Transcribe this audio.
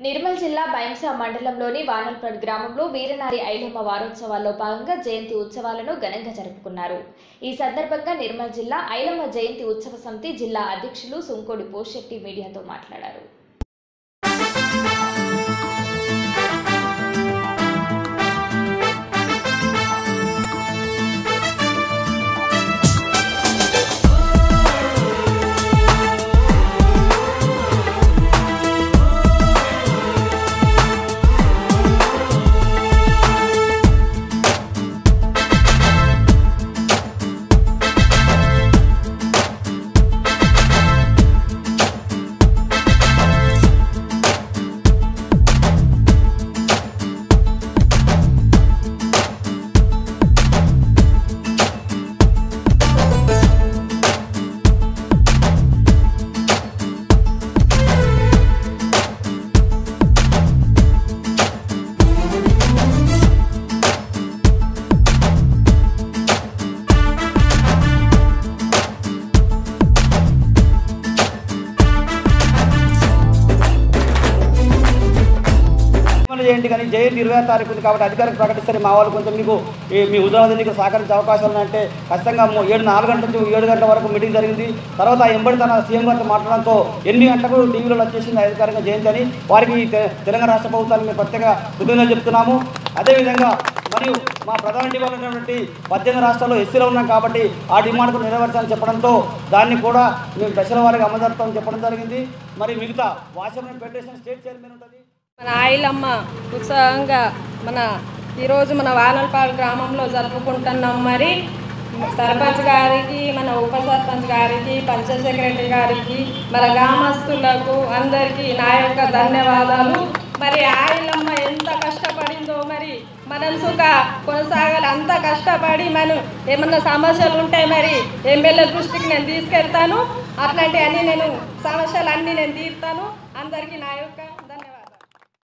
నిర్మల్ జిల్లా బైంసా మండలంలోని వానల్పడ్ గ్రామంలో వీరనారి ఐలమ్మ వారోత్సవాల్లో భాగంగా జయంతి ఉత్సవాలను ఘనంగా జరుపుకున్నారు ఈ సందర్భంగా నిర్మల్ జిల్లా ఐలమ్మ జయంతి ఉత్సవ సమితి జిల్లా అధ్యక్షులు సుంకోడి పోషెట్టి మీడియాతో మాట్లాడారు పనులు చేయండి కానీ జయంతి ఇరవై తారీఖు ఉంది కాబట్టి అధికారులు ప్రకటిస్తారు మా వాళ్ళు కొంచెం మీకు ఈ మీ ఉద్యోగం నీకు సహకరించే అవకాశాలు ఉన్నాయంటే ఖచ్చితంగా మూ- ఏడు నాలుగు గంటల నుంచి ఏడు గంటల వరకు మీటింగ్ జరిగింది తర్వాత ఆ ఎంబడి తన సీఎం గారితో మాట్లాడడంతో ఎన్ని గంటలకు టీవీలో వచ్చేసింది అధికారికంగా జయంతి అని వారికి తె- తెలంగాణ రాష్ట్ర ప్రభుత్వానికి మేము ప్రత్యేక కృతజ్ఞతలు చెప్తున్నాము అదేవిధంగా మరియు మా ప్రధాన డిమాండ్ ఉన్నటువంటి పద్దెనిమిది రాష్ట్రాల్లో ఎస్సీలో ఉన్నాం కాబట్టి ఆ డిమాండ్కు నెరవేర్చాలని చెప్పడంతో దాన్ని కూడా మేము దశల వారికి అమలు జరుపుతామని చెప్పడం జరిగింది మరి మిగతా వాషర్మెన్ ఫెడరేషన్ స్టేట్ చైర్మన్ ఉంటుంది మన ఆయిలమ్మ ఉత్సాహంగా మన ఈరోజు మన వానల్పాడు గ్రామంలో జరుపుకుంటున్నాం మరి సర్పంచ్ గారికి మన ఉప సర్పంచ్ గారికి పంచాయత్ సెక్రటరీ గారికి మన గ్రామస్తులకు అందరికీ నా యొక్క ధన్యవాదాలు మరి ఆయిలమ్మ ఎంత కష్టపడిందో మరి మనం సుఖ కొనసాగాలి అంత కష్టపడి మనం ఏమన్నా సమస్యలు ఉంటే మరి ఎమ్మెల్యే దృష్టికి నేను తీసుకెళ్తాను అట్లాంటివన్నీ నేను సమస్యలు అన్నీ నేను తీరుతాను అందరికీ నా యొక్క